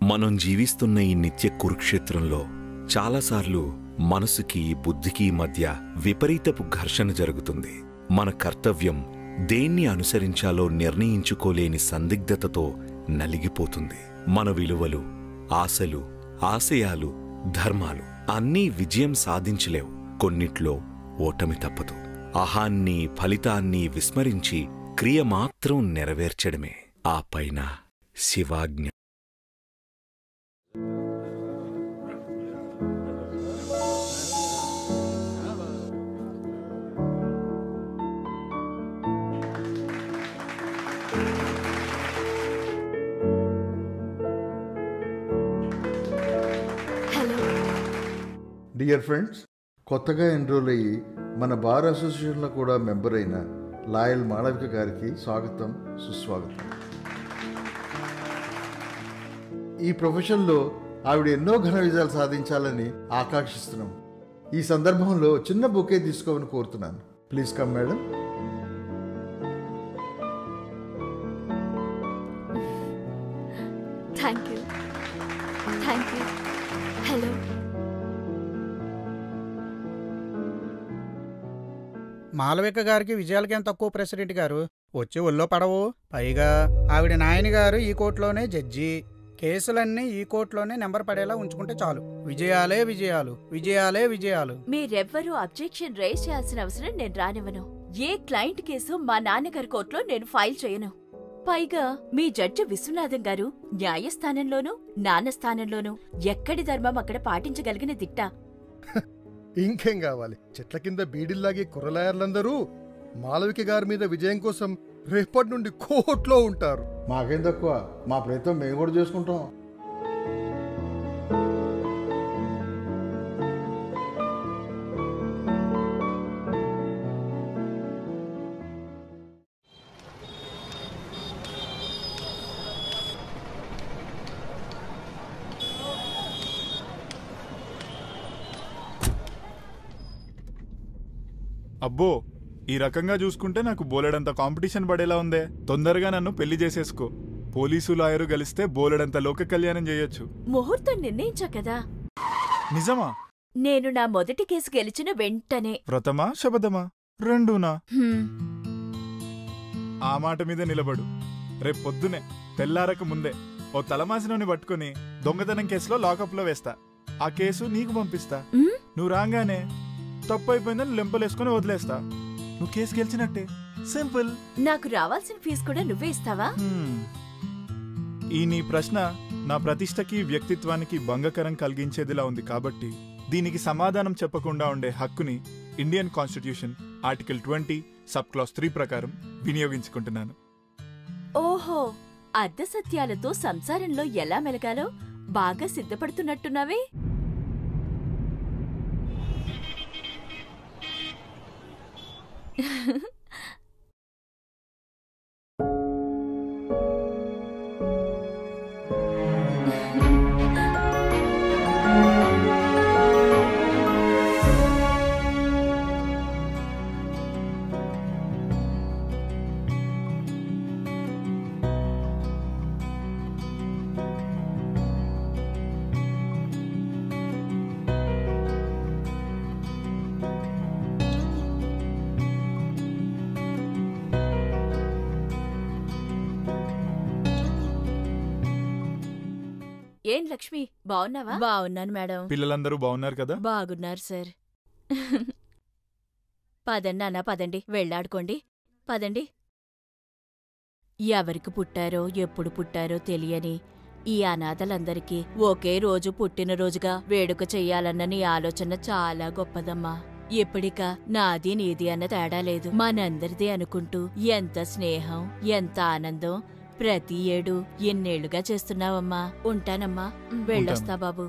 మనం జీవిస్తున్న ఈ నిత్య కురుక్షేత్రంలో చాలాసార్లు మనసుకి బుద్ధికి మధ్య విపరీతపు ఘర్షణ జరుగుతుంది మన కర్తవ్యం దేన్ని అనుసరించాలో నిర్ణయించుకోలేని సందిగ్ధతతో నలిగిపోతుంది మన విలువలు ఆశలు ఆశయాలు ధర్మాలు అన్నీ విజయం సాధించలేవు కొన్నిట్లో ఓటమి తప్పదు అహాన్ని ఫలితాన్ని విస్మరించి క్రియ మాత్రం నెరవేర్చడమే ఆ పైన శివాజ్ఞ హలో డియర్ ఫ్రెండ్స్ కొత్తగా ఎన్రోల్ అయ్యి మన బార్ అసోసియేషన్లో కూడా మెంబర్ అయిన లాయల్ మాళవిక గారికి స్వాగతం సుస్వాగతం ఈ ప్రొఫెషన్లో ఆవిడ ఎన్నో ఘన విజయాలు సాధించాలని ఆకాంక్షిస్తున్నాం ఈ సందర్భంలో చిన్న బొకే తీసుకోమని కోరుతున్నాను please come madam thank you thank you hello Malavika గారికి విజయాలకేం తక్కువ ప్రెసిడెంట్ గారు వచ్చి ఒళ్ళో పడవు పైగా ఆవిడ నాయన గారు ఈ కోర్టులోనే జడ్జి కేసులన్నీ ఈ కోర్టులోనే నెంబర్ పడేలా ఉంచుకుంటే చాలు విజయాలే విజయాలు విజయాలే విజయాలు మీరెవ్వరూ అబ్జెక్షన్ రైజ్ చేయాల్సిన అవసరం నేను రానివ్వను ఏ క్లయింట్ కేసు మా నాన్నగారి కోర్టులో నేను ఫైల్ చేయను పైగా మీ జడ్జి విశ్వనాథం గారు న్యాయస్థానంలోనూ నాన్న స్థానంలోనూ ఎక్కడి ధర్మం అక్కడ పాటించగలిగిన దిట్ట ఇంకేం కావాలి చెట్ల కింద బీడిల్లాగే కుర్రలాయర్లందరూ మాలవిక గారి మీద విజయం కోసం రేపటి నుండి కోర్టులో ఉంటారు మాకేం తక్కువ మా ప్రయత్నం మేము కూడా చేసుకుంటాం అబ్బో ఈ రకంగా చూసుకుంటే నాకు బోలెడంత కాంపిటీషన్ పడేలా ఉందే తొందరగా నన్ను పెళ్లి చేసేసుకో పోలీసు లాయరు కలిస్తే బోలెడంత లోక కళ్యాణం చేయొచ్చు ముహూర్తం నిర్ణయించా కదా నిజమా నేను నా మొదటి కేసు గెలిచిన వెంటనే వ్రతమా శబదమా రెండూనా హ్మ్, ఆ మాట మీద నిలబడు రేపు పొద్దునే తెల్లారక ముందే ఓ తలమాసినోని పట్టుకుని దొంగతనం కేసులో లాకప్లో వేస్తా ఆ కేసు నీకు పంపిస్తా హ్మ్? నువ్వు రాగానే తప్పు అయిపోయిందని లెంపలేసుకుని వదిలేస్తా నువ్వు కేసు గెలిచినట్టే సింపుల్ నాకు రావాల్సిన ఫీజు కూడా నువ్వే ఇస్తావా హ్మ్. ఈ నీ ప్రశ్న నా ప్రతిష్టకి వ్యక్తిత్వానికి భంగకరం కలిగించేదిలా ఉంది కాబట్టి దీనికి సమాధానం చెప్పకుండా ఉండే హక్కుని Indian constitution article twenty sub clause three ప్రకారం వినియోగించుకుంటున్నాను ఓహో అర్ధసత్యాలతో సంసారంలో ఎలా మెలగాలో బాగా సిద్ధపడుతున్నట్టున్నావే ఏం లక్ష్మి బావున్నావా బావున్నాను మేడం పిల్లలందరూ బాగున్నారు కదా బాగున్నారు సార్ పదండి అన్న పదండి వెళ్ళాడుకోండి పదండి ఎవరికి పుట్టారో ఎప్పుడు పుట్టారో తెలియని ఈ అనాథలందరికీ ఒకే రోజు పుట్టినరోజుగా వేడుక చెయ్యాలన్న నీ ఆలోచన చాలా గొప్పదమ్మా ఇప్పటిక నాది నీది అన్న తేడా లేదు మనందరిది అనుకుంటూ ఎంత స్నేహం ఎంత ఆనందం ప్రతి ఏడు ఎన్నేళ్లుగా చేస్తున్నావమ్మా ఉంటానమ్మా వెళ్ళొస్తా బాబు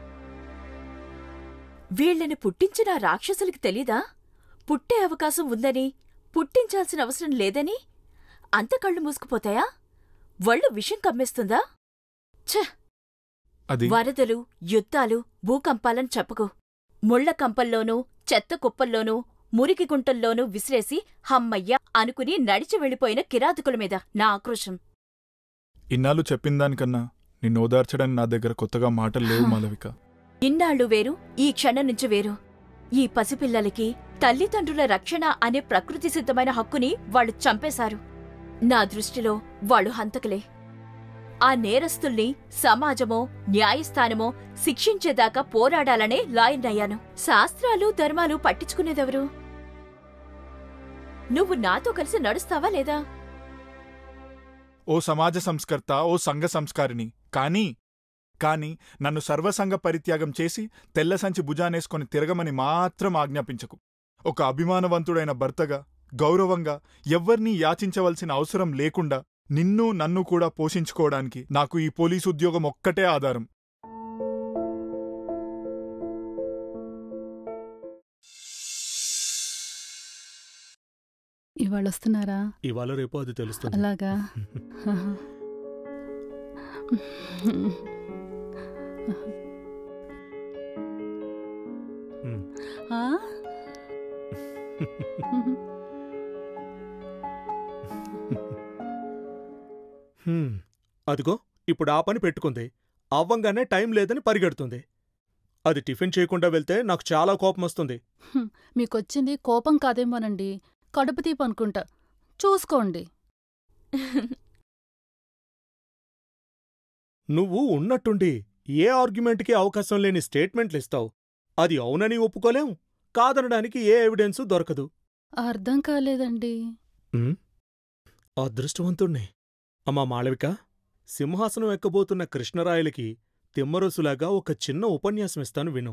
వీళ్ళని పుట్టించిన ఆ రాక్షసులకి తెలీదా పుట్టే అవకాశం ఉందని పుట్టించాల్సిన అవసరం లేదని అంత కళ్ళు మూసుకుపోతాయా వళ్ళు విషం కమ్మేస్తుందా ఛ అది వరదలు యుద్ధాలు భూకంపాలని చెప్పకు ముళ్ల కంపల్లోనూ చెత్త కుప్పల్లోనూ మురికి గుంటల్లోనూ విసిరేసి హమ్మయ్య అనుకుని నడిచి వెళ్ళిపోయిన కిరాతకుల మీద నా ఆక్రోశం ఇన్నాళ్ళు చెప్పిన దానికన్నా నిన్ను ఓదార్చడానికి నా దగ్గర కొత్తగా మాటలు లేవు మాలవిక ఇన్నాళ్ళు వేరు ఈ క్షణం నుంచి వేరు ఈ పసిపిల్లలకి తల్లిదండ్రుల రక్షణ అనే ప్రకృతి సిద్ధమైన హక్కుని వాళ్ళు చంపేశారు నా దృష్టిలో వాళ్ళు హంతకులే ఆ నేరస్తుల్ని సమాజమో న్యాయస్థానమో శిక్షించేదాకా పోరాడాలనే లాయన్నయ్యాను శాస్త్రాలు ధర్మాలు పట్టించుకునేదెవరు నువ్వు నాతో కలిసి నడుస్తావా లేదా ఓ సమాజ సంస్కర్త ఓ సంఘ సంస్కారిని కానీ కానీ నన్ను సర్వసంగ పరిత్యాగం చేసి తెల్ల సంచి భుజానేసుకొని తిరగమని మాత్రం ఆజ్ఞాపించకు ఒక అభిమానవంతుడైన భర్తగా గౌరవంగా ఎవ్వర్నీ యాచించవలసిన అవసరం లేకుండా నిన్ను నన్ను కూడా పోషించుకోవడానికి నాకు ఈ పోలీసు ఉద్యోగం ఒక్కటే ఆధారం ఇవాళ వస్తున్నారా ఇవాళ రేపు అది తెలుస్తుంది అలాగా మ్. ఆ? హ్మ్. అదిగో ఇప్పుడు ఆ పని పెట్టుకుంది అవ్వంగానే టైం లేదని పరిగెడుతుంది అది టిఫిన్ చేయకుండా వెళ్తే నాకు చాలా కోపం వస్తుంది హ్మ్. మీకొచ్చింది కోపం కాదేమోనండి కడుపు తీపి అనుకుంటా చూసుకోండి నువ్వు ఉన్నట్టుండి ఏ ఆర్గ్యుమెంట్కి అవకాశం లేని స్టేట్మెంట్లు ఇస్తావు అది అవునని ఒప్పుకోలేం కాదనడానికి ఏ ఎవిడెన్సు దొరకదు అర్థం కాలేదండి ఉమ్, అదృష్టవంతుణ్ణి అమ్మా మాళవిక సింహాసనం ఎక్కబోతున్న కృష్ణరాయలకి తిమ్మరసులాగా ఒక చిన్న ఉపన్యాసం ఇస్తాను విను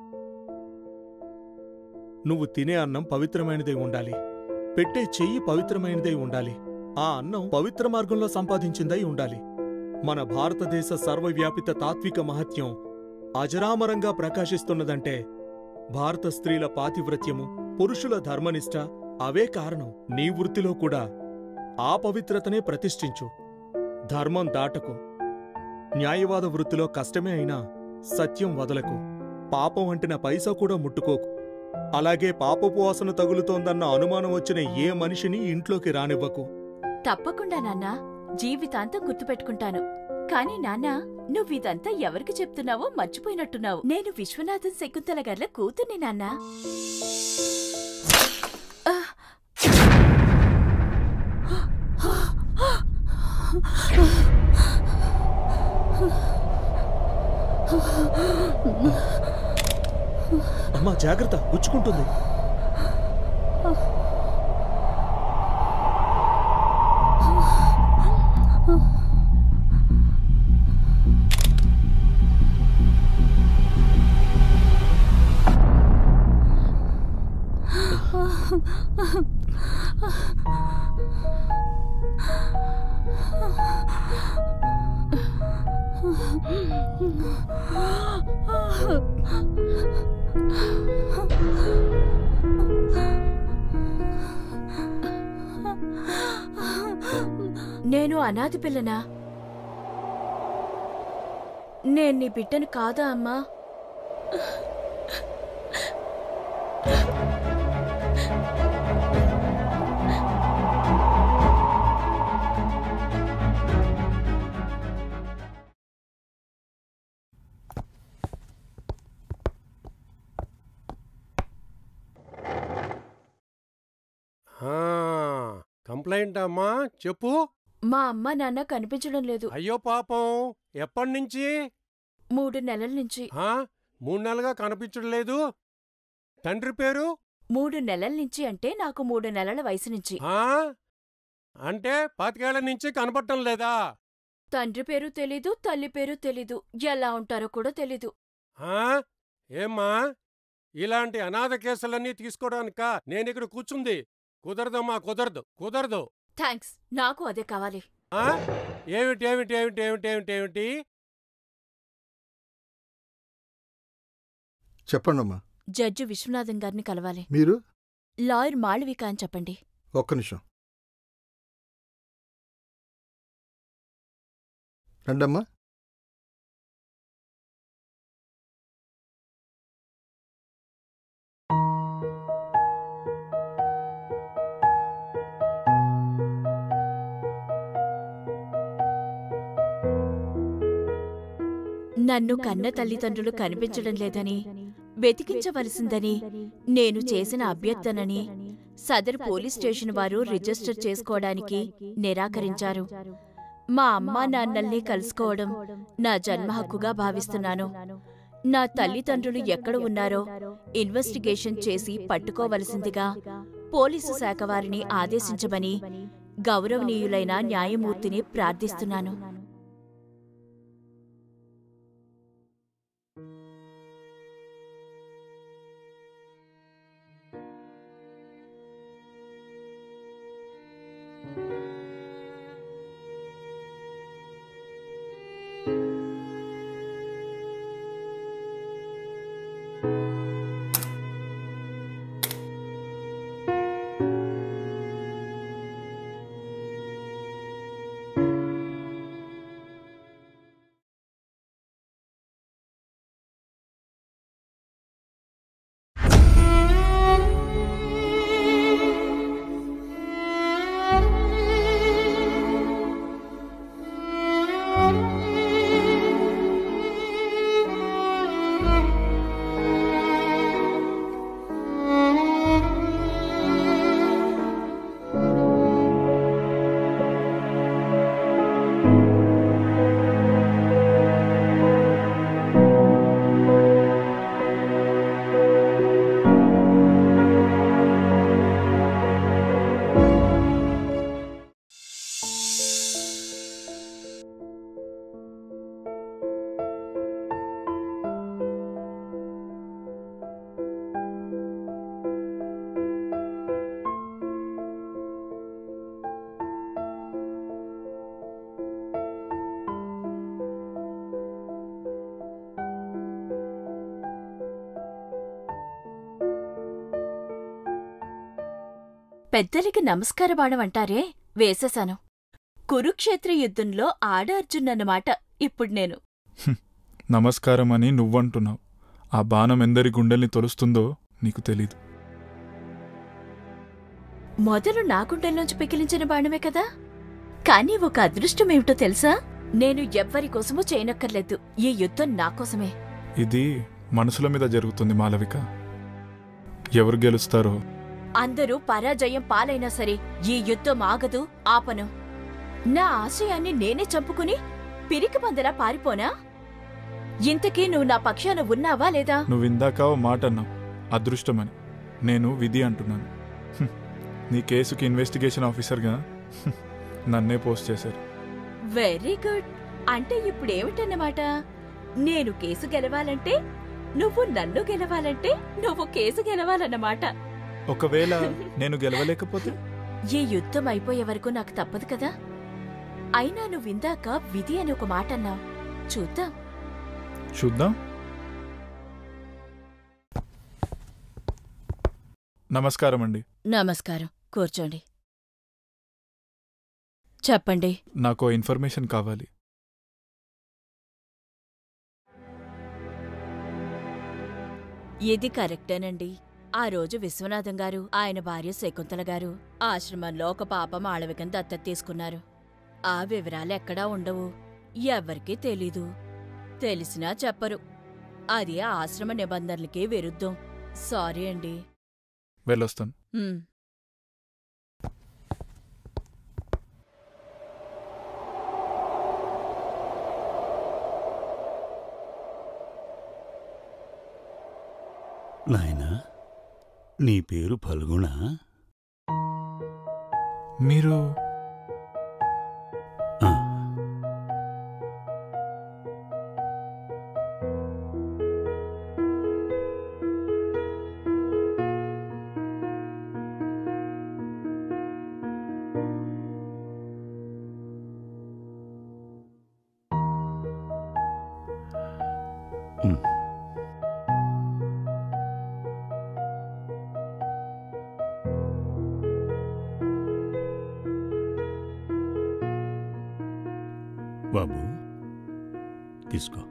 నువ్వు తినే అన్నం పవిత్రమైనదై ఉండాలి పెట్టే చెయ్యి పవిత్రమైనదై ఉండాలి ఆ అన్నం పవిత్ర మార్గంలో సంపాదించిందై ఉండాలి మన భారతదేశ సర్వవ్యాపిత తాత్విక మహత్యం అజరామరంగా ప్రకాశిస్తున్నదంటే భారత స్త్రీల పాతివ్రత్యము పురుషుల ధర్మనిష్ట అవే కారణం నీ వృత్తిలో కూడా ఆ పవిత్రతనే ప్రతిష్ఠించు ధర్మం దాటకు న్యాయవాద వృత్తిలో కష్టమే అయినా సత్యం వదలకు పాపం అంటిన పైసా కూడా ముట్టుకోకు అలాగే పాపపు వాసన తగులుతోందన్న అనుమానం వచ్చిన ఏ మనిషిని ఇంట్లోకి రానివ్వకు తప్పకుండా నాన్నా జీవితాంతం గుర్తుపెట్టుకుంటాను కానీ నాన్న నువ్విదంతా ఎవరికి చెప్తున్నావో మర్చిపోయినట్టున్నావు నేను విశ్వనాథన్ శకుంతల గార్ల కూతుర్ని నాన్నా ఆ! అమ్మా జాగ్రత్త గుచ్చుకుంటుంది నేను అనాథి పిల్లనా నేను నీ బిడ్డను కాదా అమ్మా ఆ, కంప్లైంట్ అమ్మా చెప్పు మా అమ్మ నాన్న కనిపించడం లేదు అయ్యో పాపం ఎప్పటి నుంచి మూడు నెలల నుంచి ఆ, మూడు నెలలుగా కనిపించడం లేదు తండ్రి పేరు మూడు నెలల నుంచి అంటే నాకు మూడు నెలల వయసు నుంచి ఆ అంటే పాతికేళ్ల నుంచి కనపడటం లేదా తండ్రి పేరు తెలీదు తల్లి పేరు తెలీదు ఎలా ఉంటారో కూడా తెలీదు ఆ ఏమ్మా ఇలాంటి అనాథ కేసులన్నీ తీసుకోవడానిక నేనిక్కడ కూర్చుంది కుదరదమ్మా కుదరదు కుదరదు థ్యాంక్స్ నాకు అదే కావాలి ఆ ఏమిటి ఏమిటి ఏమిటి ఏమిటి ఏమిటి ఏమిటి చెప్పండమ్మా జడ్జి విశ్వనాథన్ గారిని కలవాలి మీరు లాయర్ మాళవిక అని చెప్పండి ఒక్క నిమిషం రండమ్మా నన్ను కన్న తల్లిదండ్రులు కనిపించడం లేదని వెతికించవలసిందని నేను చేసిన అభ్యర్థనని సదరు పోలీస్ స్టేషన్ వారు రిజిస్టర్ చేసుకోవడానికి నిరాకరించారు మా అమ్మా నాన్నల్ని కలుసుకోవడం నా జన్మ హక్కుగా భావిస్తున్నాను నా తల్లిదండ్రులు ఎక్కడ ఉన్నారో ఇన్వెస్టిగేషన్ చేసి పట్టుకోవలసిందిగా పోలీసు శాఖ వారిని ఆదేశించమని గౌరవనీయులైన న్యాయమూర్తిని ప్రార్థిస్తున్నాను పెద్దలకి నమస్కారబాణం అంటారే వేసేశాను కురుక్షేత్ర యుద్ధంలో ఆడ అర్జున్ అన్నమాట ఇప్పుడు నేను నమస్కారం అని నువ్వంటున్నావు ఆ బాణం ఎందరి గుండెల్ని తొలుస్తుందో నీకు తెలీదు మొదలు నా గుండెల్లోంచి పెకిలించిన బాణమే కదా కానీ ఒక అదృష్టమేమిటో తెలుసా నేను ఎవ్వరి కోసమూ చేయనక్కర్లేదు ఈ యుద్ధం నా కోసమే ఇది మనసుల మీద జరుగుతుంది మాలవిక ఎవరు గెలుస్తారో అందరూ పరాజయం పాలైనా సరే ఈ యుద్ధం ఆగదు ఆపను నా ఆశయాన్ని నేనే చంపుకుని పిరికి పందలా పారిపోనా ఇంతకీ నువ్వు నా పక్షాన ఉన్నావా లేదా నువ్వు ఇందాక ఓ మాట అన్నావు అదృష్టమని నేను విధి అంటున్నాను హ్మ్. నీ కేసుకి ఇన్వెస్టిగేషన్ ఆఫీసర్గా హ్మ్, నన్నే పోస్ట్ చేశారు వెరీ గుడ్ అంటే ఇప్పుడు ఏమిటన్నమాట నేను కేసు గెలవాలంటే నువ్వు నన్ను గెలవాలంటే నువ్వు కేసు గెలవాలన్నమాట ఒకవేళ నేను గెలవలేకపోతే ఈ యుద్ధం అయిపోయే వరకు నాకు తప్పదు కదా అయినా నువ్వు ఇందాక విధి అని ఒక మాట అన్నావు చూద్దాం చూద్దాం నమస్కారం అండి నమస్కారం కూర్చోండి చెప్పండి నాకు ఓ ఇన్ఫర్మేషన్ కావాలి ఇది కరెక్టేనండి ఆ రోజు విశ్వనాథం గారు ఆయన భార్య శకుంతల గారు ఆశ్రమంలో ఒక పాప మాళవికం దత్తత తీసుకున్నారు ఆ వివరాలు ఎక్కడా ఉండవు ఎవ్వరికీ తెలీదు తెలిసినా చెప్పరు అది ఆ ఆశ్రమ నిబంధనలకి విరుద్ధం సారీ అండి వెళ్ళొస్తాను ఉమ్. నాయనా నీ పేరు ఫల్గుణ మీరు బాబు తీసుకో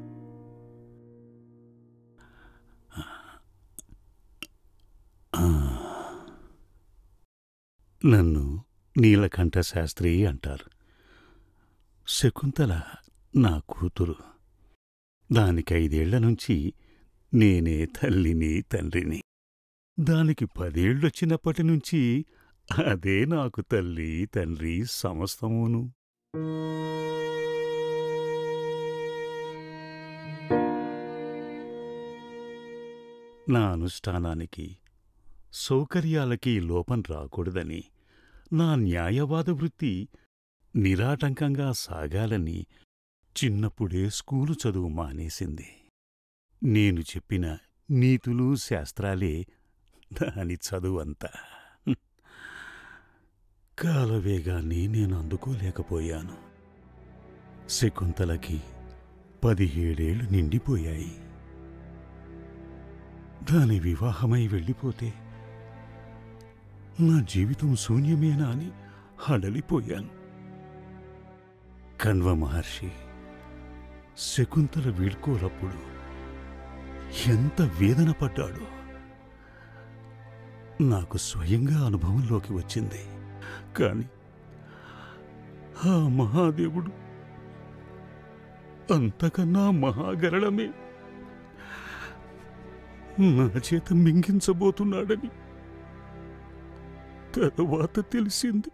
ఆ. నన్ను నీలకంఠ శాస్త్రి అంటారు శకుంతల నా కూతురు దానికి ఐదేళ్ల నుంచి నేనే తల్లిని తండ్రిని దానికి పదేళ్ళొచ్చినప్పటి నుంచి అదే నాకు తల్లి తండ్రి సమస్తమును నా అనుష్ఠానానికి సౌకర్యాలకి లోపం రాకూడదని నా న్యాయవాద వృత్తి నిరాటంకంగా సాగాలని చిన్నప్పుడే స్కూలు చదువు మానేసింది నేను చెప్పిన నీతులు శాస్త్రాలే దాని చదువంతా హ్మ్. కాలవేగాన్ని నేను అందుకోలేకపోయాను శకుంతలకి పదిహేడేళ్లు నిండిపోయాయి దాని వివాహమై వెళ్ళిపోతే నా జీవితం శూన్యమేనా అని హడలిపోయాను కన్వ మహర్షి శకుంతల వీడ్కోలప్పుడు ఎంత వేదన పడ్డాడో నాకు స్వయంగా అనుభవంలోకి వచ్చింది కాని ఆ మహాదేవుడు అంతకన్నా మహాగరళమే నా చేత మింగించబోతున్నాడని తరువాత తెలిసింది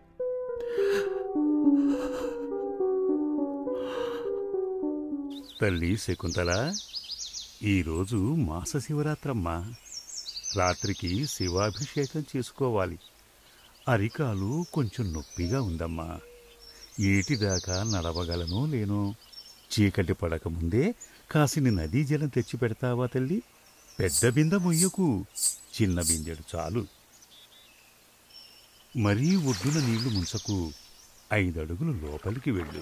తల్లి శకుంతల ఈరోజు మాస శివరాత్రమ్మ రాత్రికి శివాభిషేకం చేసుకోవాలి అరికాలు కొంచెం నొప్పిగా ఉందమ్మా ఏటిదాకా నడవగలనో లేనో చీకటి పడకముందే కాసిని నదీ జలం తెచ్చి పెడతావా తల్లి పెద్ద బింద మొయ్యకు చిన్న బిందెడు చాలు మరీ ఒడ్డున నీళ్లు ముంచకు ఐదడుగులు లోపలికి వెళ్ళు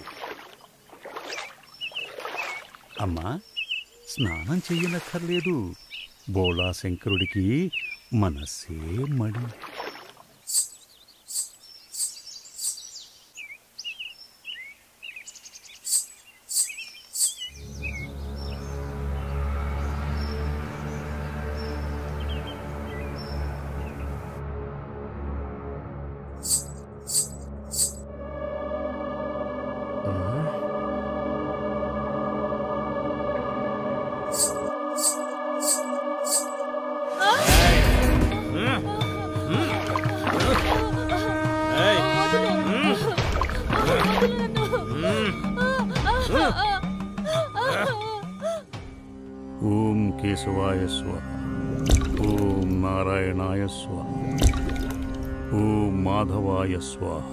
అమ్మా స్నానం చెయ్యనక్కర్లేదు బోళా శంకరుడికి మనసే మడి ఓం కేశవాయ స్వ ఓం నారాయణాయ స్వ ఓం మాధవాయ స్వాహ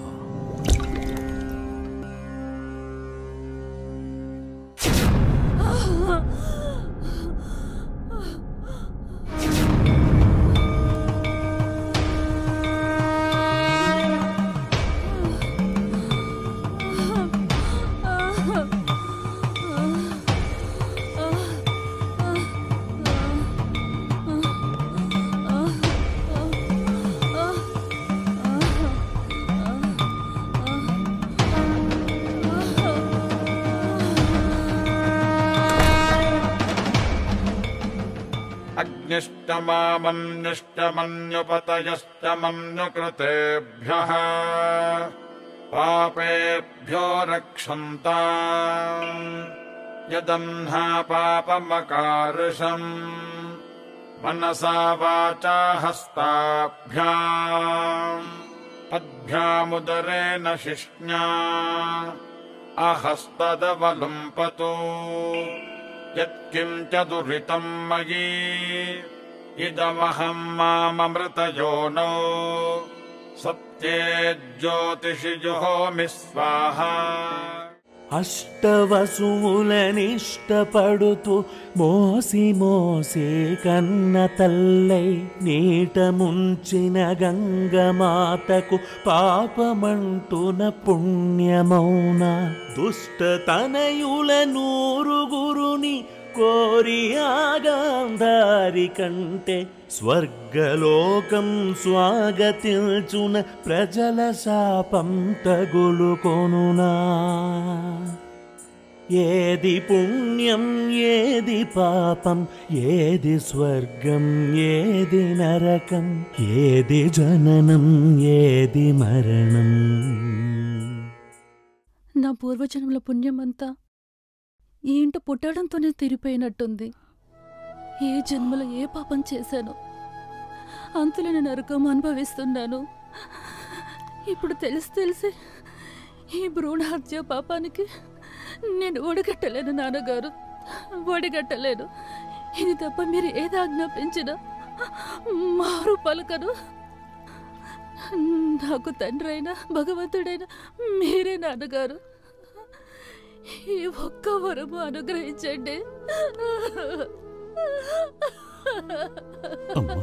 अग्निष्टमामन्निष्टमन्युपतयष्टमन्युकृतेभ्यः पापेभ्यो रक्षन्ता यदह्ना पापमकार्षम् मनसा वाचा हस्ताभ्याम् पद्भ्यामुदरेण शिष्ण्या अहस्तदवलुम्पतु यत्किञ्च दुरितम् मयि इदमहम् माममृतयोनो सत्ये ज्योतिषि जुहोमि स्वाहा అష్టవసుములనిష్టపడుతూ మోసి మోసే కన్న తల్లై నీట ముంచిన గంగమాతకు పాపమంటున పుణ్యమౌన దుష్టతనయుల నూరుగురుని కోరి ఆగాంధారి కంటే స్వర్గలోకం స్వాగతిల్చున ప్రజల శాపం తగులుకొనునా ఏది పుణ్యం ఏది పాపం ఏది స్వర్గం ఏది నరకం ఏది జననం ఏది మరణం నా పూర్వజన్మల పుణ్యమంతా ఈ ఇంట పుట్టడంతోనే తిరిపోయినట్టుంది ఏ జన్మలో ఏ పాపం చేశానో అంతులేని నరకం అనుభవిస్తున్నాను ఇప్పుడు తెలిసి తెలిసి ఈ భ్రూణ హత్య పాపానికి నేను ఒడిగట్టలేను నాన్నగారు ఒడిగట్టలేను ఇది తప్ప మీరు ఏది ఆజ్ఞాపించినా మారు పలకను నాకు తండ్రి అయినా భగవంతుడైనా మీరే నాన్నగారు ఈ ఒక్క వరము అనుగ్రహించండి అమ్మా.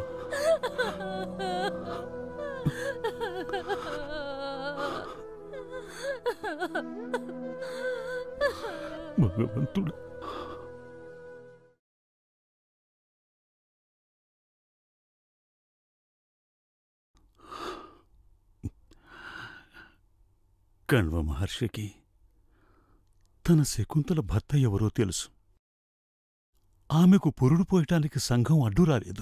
భగవంతుడు కణ్వ మహర్షికి తన శకుంతల భర్త ఎవరో తెలుసు ఆమెకు పురుడు పోయటానికి సంఘం అడ్డు రాలేదు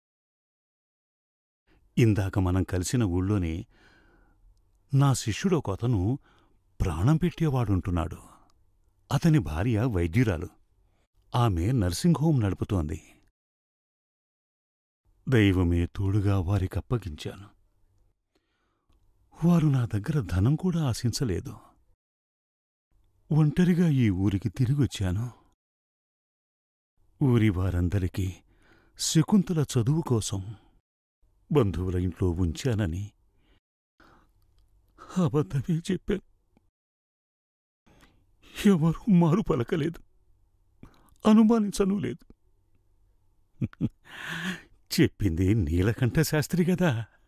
ఇందాక మనం కలిసిన ఊళ్ళోనే నా శిష్యుడు ఒక అతను ప్రాణం పెట్టేవాడుంటున్నాడు అతని భార్య వైద్యురాలు ఆమె నర్సింగ్ హోం నడుపుతోంది దైవమే తోడుగా వారికప్పగించాను వారు నా దగ్గర ధనం కూడా ఆశించలేదు ఒంటరిగా ఈ ఊరికి తిరిగొచ్చాను ఊరి వారందరికీ శకుంతల చదువు కోసం బంధువుల ఇంట్లో ఉంచానని అబద్ధమే చెప్పాను ఎవరూ మారు పలకలేదు అనుమానించను లేదు చెప్పింది నీలకంఠ శాస్త్రి గదా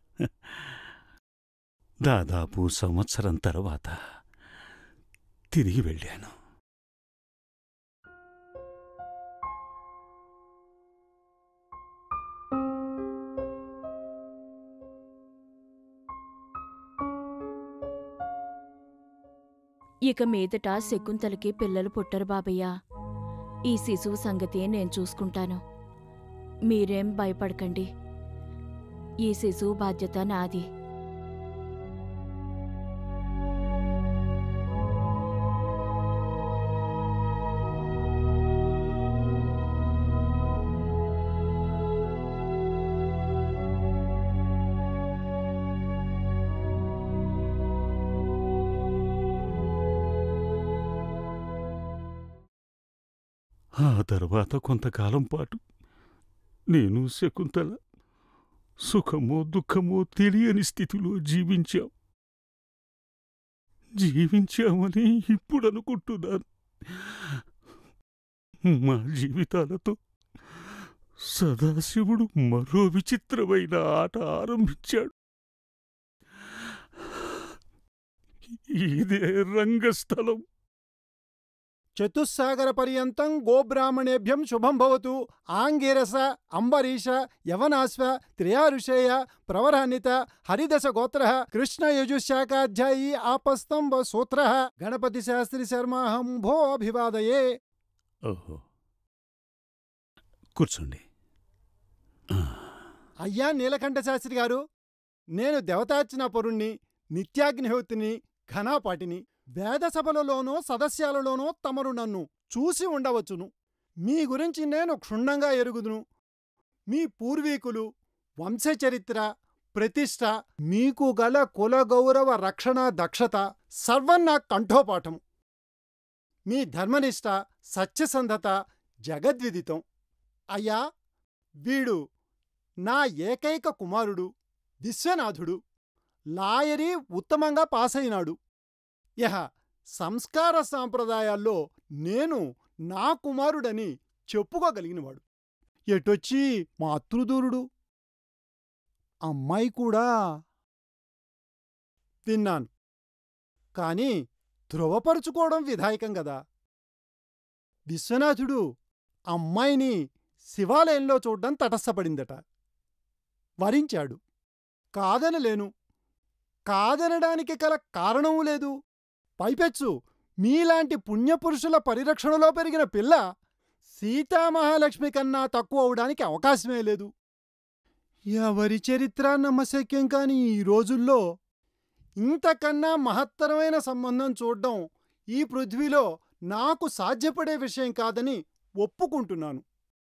దాదాపు సంవత్సరం తర్వాత తిరిగి వెళ్ళాను ఇక మీదట శకుంతలకి పిల్లలు పుట్టరు బాబయ్య ఈ శిశువు సంగతి నేను చూసుకుంటాను మీరేం భయపడకండి ఈ శిశువు బాధ్యత నాది ఆ తర్వాత కొంతకాలం పాటు నేను శకుంతల సుఖమో దుఃఖమో తెలియని స్థితిలో జీవించాం జీవించామని ఇప్పుడు అనుకుంటున్నాను మా జీవితాలతో సదాశివుడు మరో విచిత్రమైన ఆట ఆరంభించాడు ఇదే రంగస్థలం చతుస్సాగర పర్యంతం గోబ్రాహ్మణేభ్యం శుభం భవతు ఆంగిరస అంబరీష యవనాశ్వ త్రయారుషేయ ప్రవరాన్విత హరిదశ గోత్ర కృష్ణ యజుశాఖాధ్యాయీ ఆపస్తంభ సూత్ర గణపతి శాస్త్రి శర్మాహం భో అభివాదయే ఓహో కూర్చోండి అయ్యా నీలకంఠ శాస్త్రి గారు నేను దేవతార్చన పరుణ్ణి నిత్యాగ్నిహోత్రిని ఘనాపాటిని వేదసభలలోనో సదస్యాలలోనో తమరు నన్ను చూసి ఉండవచ్చును మీ గురించి నేను క్షుణ్ణంగా ఎరుగుదును మీ పూర్వీకులు వంశచరిత్ర ప్రతిష్ట మీకు గల కుల గౌరవ రక్షణ దక్షత సర్వం నా కంఠోపాఠం మీ ధర్మనిష్ట సత్యసంధత జగద్విదితం అయ్యా వీడు నా ఏకైక కుమారుడు విశ్వనాథుడు లాయరీ ఉత్తమంగా పాసైనాడు యహ సంస్కార సాంప్రదాయాల్లో నేను నా కుమారుడని చెప్పుకోగలిగినవాడు ఎటొచ్చి మాతృదూరుడు అమ్మాయి కూడా విన్నాను కాని ధృవపరుచుకోవడం విధాయకం గదా విశ్వనాథుడు అమ్మాయిని శివాలయంలో చూడ్డం తటస్థపడిందట వరించాడు కాదనలేను కాదనడానికి గల కారణమూ లేదు పైపెచ్చు మీలాంటి పుణ్యపురుషుల పరిరక్షణలో పెరిగిన పిల్ల సీతామహాలక్ష్మి కన్నా తక్కువ అవడానికి అవకాశమే లేదు ఎవరి చరిత్ర నమ్మశక్యం కాని ఈ రోజుల్లో ఇంతకన్నా మహత్తరమైన సంబంధం చూడ్డం ఈ పృథ్వీలో నాకు సాధ్యపడే విషయం కాదని ఒప్పుకుంటున్నాను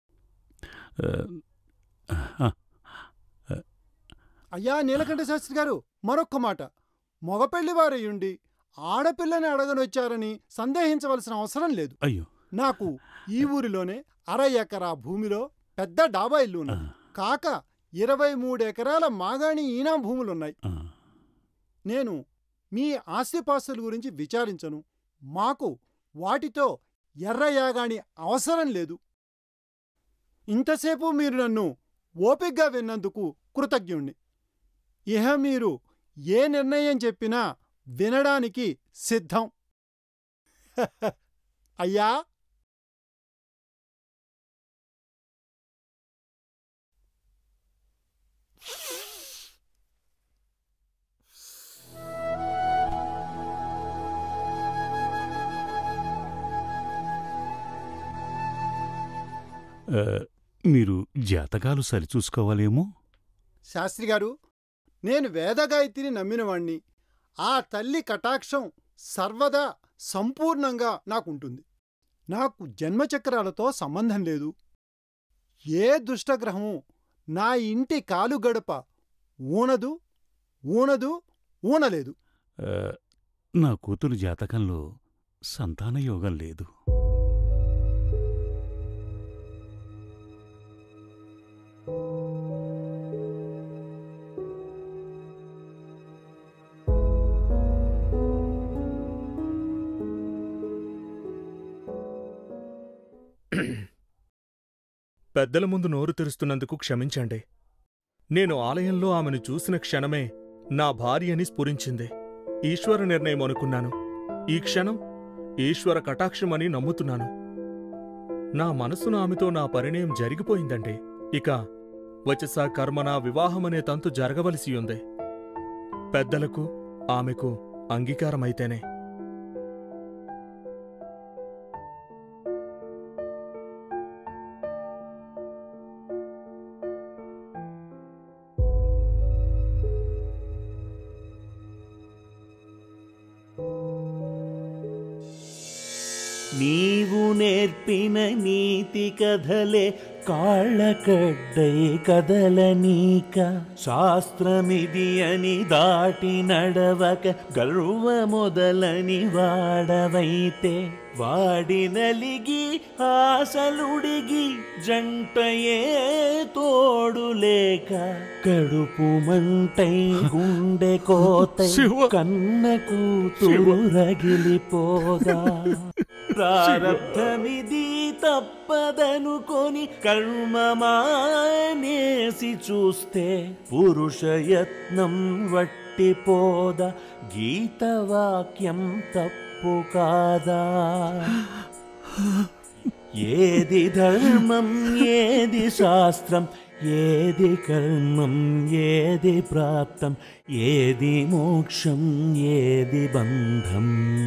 అయ్యా నీలకంఠ శాస్త్రి గారు మరొక్క మాట మగపెళ్లివారయ్యుండి ఆడపిల్లని అడగనొచ్చారని సందేహించవలసిన అవసరం లేదు అయ్యో నాకు ఈ ఊరిలోనే అర ఎకరా భూమిలో పెద్ద డాబా ఇల్లు ఉన్నది కాక ఇరవై మూడు ఎకరాల మాగాణి ఈనా భూములున్నాయి నేను మీ ఆస్తిపాస్తుల గురించి విచారించను మాకు వాటితో ఎర్ర యాగాణి అవసరం లేదు ఇంతసేపు మీరు నన్ను ఓపిగ్గా విన్నందుకు కృతజ్ఞుణ్ణి ఇహ మీరు ఏ నిర్ణయం చెప్పినా వినడానికి సిద్ధం అయ్యా ఆ, మీరు జాతకాలు సరిచూసుకోవాలేమో శాస్త్రి గారు నేను వేదగాయత్రిని నమ్మినవాణ్ణి ఆ తల్లి కటాక్షం సర్వదా సంపూర్ణంగా నాకుంటుంది నాకు జన్మచక్రాలతో సంబంధం లేదు ఏ దుష్టగ్రహము నా ఇంటి కాలు గడప ఊనదు ఊనదు ఊనలేదు ఆ, నా కూతురు జాతకంలో సంతాన యోగం లేదు పెద్దల ముందు నోరు తెరుస్తున్నందుకు క్షమించండి నేను ఆలయంలో ఆమెను చూసిన క్షణమే నా భార్యని స్ఫురించింది ఈశ్వర నిర్ణయం అనుకున్నాను ఈ క్షణం ఈశ్వర కటాక్షమని నమ్ముతున్నాను నా మనసున ఆమెతో నా పరిణయం జరిగిపోయిందండి ఇక వచస కర్మన వివాహమనే తంతు జరగవలసి ఉంది పెద్దలకు ఆమెకు అంగీకారమైతేనే నీవు నేర్పిన నీతి కథలే కాళ్ళకడ్డై కదలనీక శాస్త్రమిది అని దాటి నడవక గర్వ మొదలని వాడవైతే వాడి నలిగి ఆశలుడిగి జంటయే తోడు లేక కడుపు మంటై గుండె కోతై కన్న కూతురు రగిలిపోదా ప్రారబ్ధమిది తప్పదనుకొని కర్మమానేసి చూస్తే పురుషయత్నం వట్టిపోద గీతవాక్యం తప్పు కాదా ఏది ధర్మం ఏది శాస్త్రం ఏది కర్మం ఏది ప్రాప్తం ఏది మోక్షం ఏది బంధం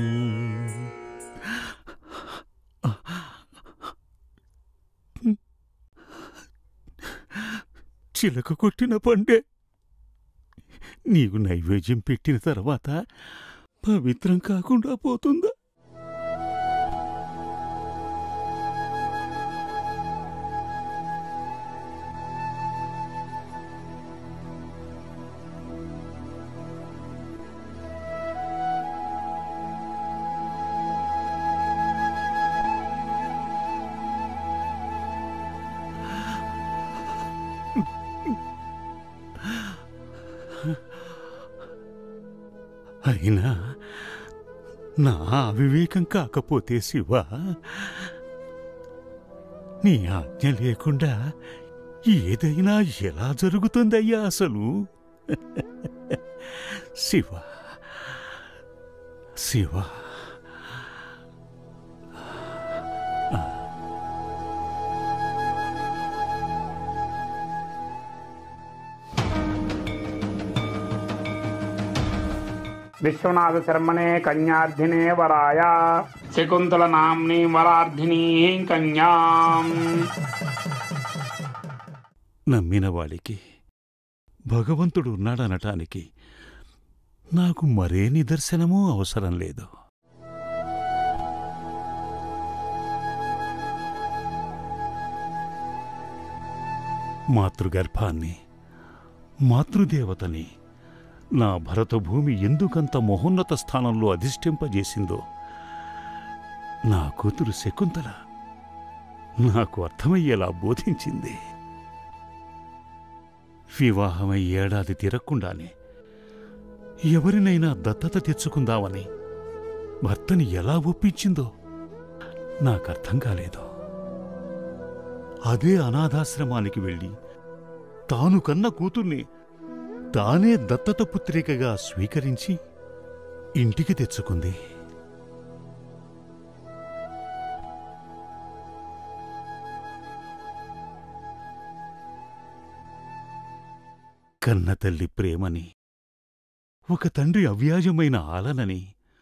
చిలక కొట్టిన పండే నీకు నైవేద్యం పెట్టిన తర్వాత పవిత్రం కాకుండా పోతుందా అయినా నా అవివేకం కాకపోతే శివ నీ ఆజ్ఞ లేకుండా ఏదైనా ఎలా జరుగుతుందయ్యా అసలు శివ శివ విశ్వనాథ శర్మణే కన్యార్థినే వరాయ శకుంతల నామ్ని వరార్థినీ కన్యాం నమ్మిన వాడికి భగవంతుడు ఉన్నాడనటానికి నాకు మరే నిదర్శనమూ అవసరం లేదు మాతృగర్భాన్ని మాతృదేవతని నా భరతభూమి ఎందుకంత మహోన్నత స్థానంలో అధిష్ఠింపజేసిందో నా కూతురు శకుంతల నాకు అర్థమయ్యేలా బోధించింది వివాహమై ఏడాది తిరగకుండానే ఎవరినైనా దత్తత తెచ్చుకుందామని భర్తని ఎలా ఒప్పించిందో నాకర్థం కాలేదు అదే అనాథాశ్రమానికి వెళ్ళి తాను కన్న కూతుర్ని తానే దత్తత పుత్రికగా స్వీకరించి ఇంటికి తెచ్చుకుంది కన్నతల్లి ప్రేమని ఒక తండ్రి అవ్యాజమైన ఆలనని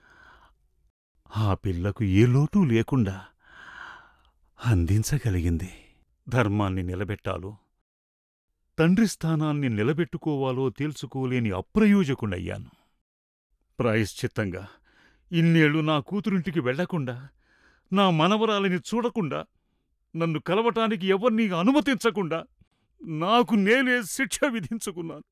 ఆ పిల్లకు ఏ లోటు లేకుండా అందించగలిగింది ధర్మాన్ని నిలబెట్టాలో తండ్రి స్థానాన్ని నిలబెట్టుకోవాలో తేల్చుకోలేని అప్రయోజకుడయ్యాను ప్రాయశ్చిత్తంగా ఇన్నేళ్లు నా కూతురింటికి వెళ్లకుండా నా మనవరాలిని చూడకుండా నన్ను కలవటానికి ఎవర్నీ అనుమతించకుండా నాకు నేనే శిక్ష విధించుకున్నాను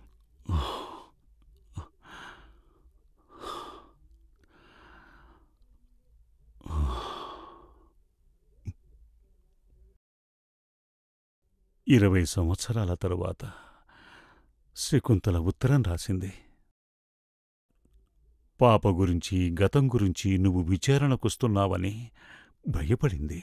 ఇరవై సంవత్సరాల తరువాత శకుంతల ఉత్తరం రాసింది పాప గురించి గతం గురించి నువ్వు విచారణకొస్తున్నావని భయపడింది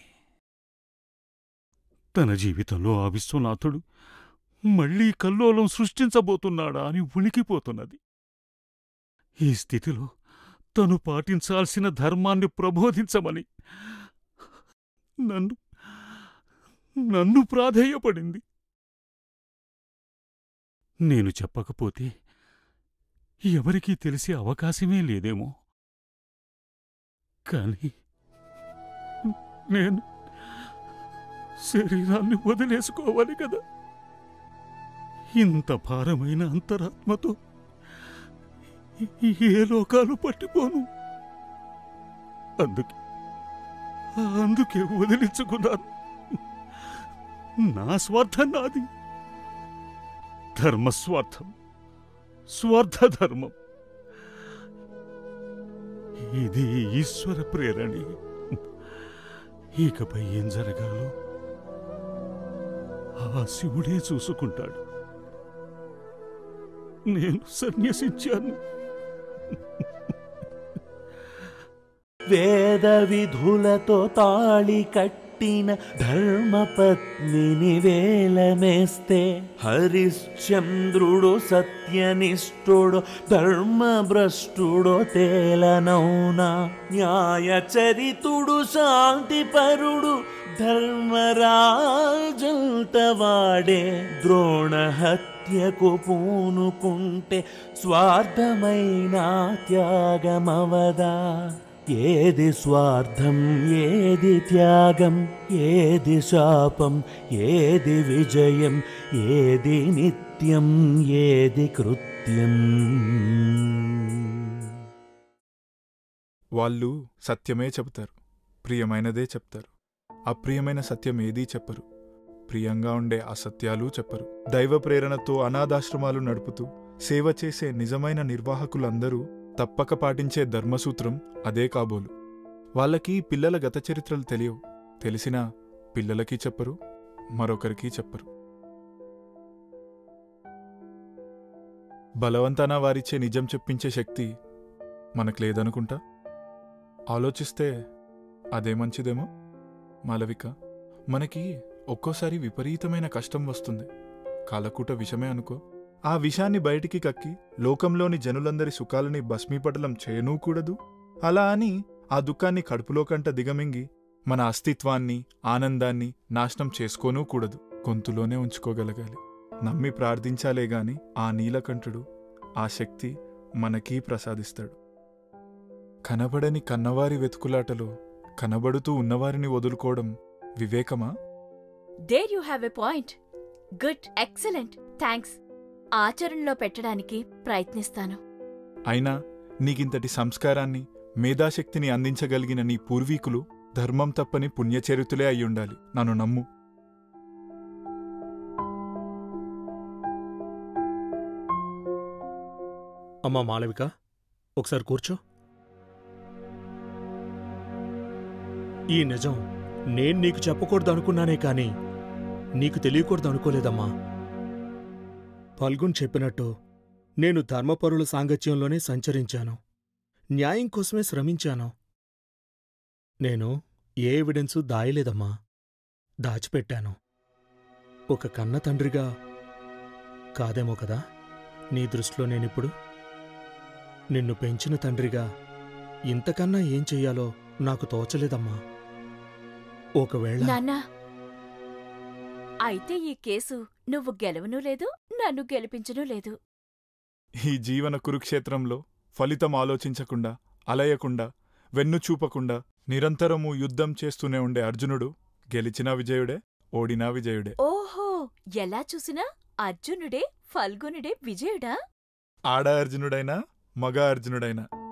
తన జీవితంలో ఆ విశ్వనాథుడు మళ్లీ కల్లోలం సృష్టించబోతున్నాడా అని ఉణికిపోతున్నది ఈ స్థితిలో తను పాటించాల్సిన ధర్మాన్ని ప్రబోధించమని నన్ను నన్ను ప్రాధేయపడింది నేను చెప్పకపోతే ఎవరికీ తెలిసే అవకాశమే లేదేమో కాని నేను శరీరాన్ని వదిలేసుకోవాలి కదా ఇంత భారమైన అంతరాత్మతో ఏ లోకాలు పట్టిపోను అందుకే అందుకే వదిలించుకున్నాను నా స్వార్థం నాది ధర్మస్వార్థం స్వార్థ ధర్మం ఇది ఈశ్వర ప్రేరణి ఇకపై ఏం జరగాలో ఆ శివుడే చూసుకుంటాడు నేను సన్యసించాను వేద విధులతో తాళి కట్టిన ధర్మపత్నిని వేలమేస్తే హరిశ్చంద్రుడు సత్యనిష్ఠుడు ధర్మభ్రష్టుడు తేలనౌనా న్యాయ చరితుడు శాంతిపరుడు ధర్మరాజంతవాడే ద్రోణ హత్యకు పూనుకుంటే స్వార్థమైన త్యాగమవదా ఏది స్వార్థం ఏది త్యాగం ఏది శాపం ఏది విజయం ఏది నిత్యం ఏది కృత్యం వాళ్ళు సత్యమే చెబుతారు ప్రియమైనదే చెప్తారు అప్రియమైన సత్యం ఏదీ చెప్పరు ప్రియంగా ఉండే అసత్యాలు చెప్పరు దైవ ప్రేరణతో అనాథాశ్రమాలు నడుపుతూ సేవ చేసే నిజమైన నిర్వాహకులందరూ తప్పక పాటించే ధర్మసూత్రం అదే కాబోలు వాళ్ళకి పిల్లల గత చరిత్రలు తెలియవు తెలిసినా పిల్లలకి చెప్పరు మరొకరికి చెప్పరు బలవంతాన వారిచ్చే నిజం చెప్పించే శక్తి మనకు లేదనుకుంటా ఆలోచిస్తే అదే మంచిదేమో మాలవిక మనకి ఒక్కోసారి విపరీతమైన కష్టం వస్తుంది కాలకూట విషమే అనుకో ఆ విషాన్ని బయటికి కక్కి లోకంలోని జనులందరి సుఖాలని భస్మీపటలం చేయనూకూడదు అలా అని ఆ దుఃఖాన్ని కడుపులో కంట దిగమింగి మన అస్తిత్వాన్ని ఆనందాన్ని నాశనం చేసుకోనూ కూడదు గొంతులోనే ఉంచుకోగలగాలి నమ్మి ప్రార్థించాలే గాని ఆ నీలకంఠుడు ఆ శక్తి మనకీ ప్రసాదిస్తాడు కనబడని కన్నవారి వెతుకులాటలో కనబడుతూ ఉన్నవారిని వదులుకోవడం వివేకమా there you have a point good excellent thanks ఆచరణలో పెట్టడానికి ప్రయత్నిస్తాను అయినా నీకింతటి సంస్కారాన్ని మేధాశక్తిని అందించగలిగిన నీ పూర్వీకులు ధర్మం తప్పని పుణ్యచరితులే అయ్యుండాలి నన్ను నమ్ము అమ్మా మాలవిక ఒకసారి కూర్చో ఈ నిజం నేను నీకు చెప్పకూడదు అనుకున్నానే కాని నీకు తెలియకూడదు అనుకోలేదమ్మా ఫల్గున్ చెప్పినట్టు నేను ధర్మపరుల సాంగత్యంలోనే సంచరించాను న్యాయం కోసమే శ్రమించాను నేను ఏ ఎవిడెన్సు దాయలేదమ్మా దాచిపెట్టాను ఒక కన్న తండ్రిగా కాదేమో కదా నీ దృష్టిలో నేనిప్పుడు నిన్ను పెంచిన తండ్రిగా ఇంతకన్నా ఏం చెయ్యాలో నాకు తోచలేదమ్మా ఒకవేళ నాన్నా అయితే ఈ కేసు నువ్వు గెలవనూ లేదు నన్ను గెలిపించనూ లేదు ఈ జీవన కురుక్షేత్రంలో ఫలితం ఆలోచించకుండా అలయకుండా వెన్ను చూపకుండా నిరంతరము యుద్ధం చేస్తూనే ఉండే అర్జునుడు గెలిచినా విజయుడే ఓడినా విజయుడే ఓహో ఎలా చూసినా అర్జునుడే ఫల్గునుడే విజయుడా ఆడ అర్జునుడైనా మగ అర్జునుడైనా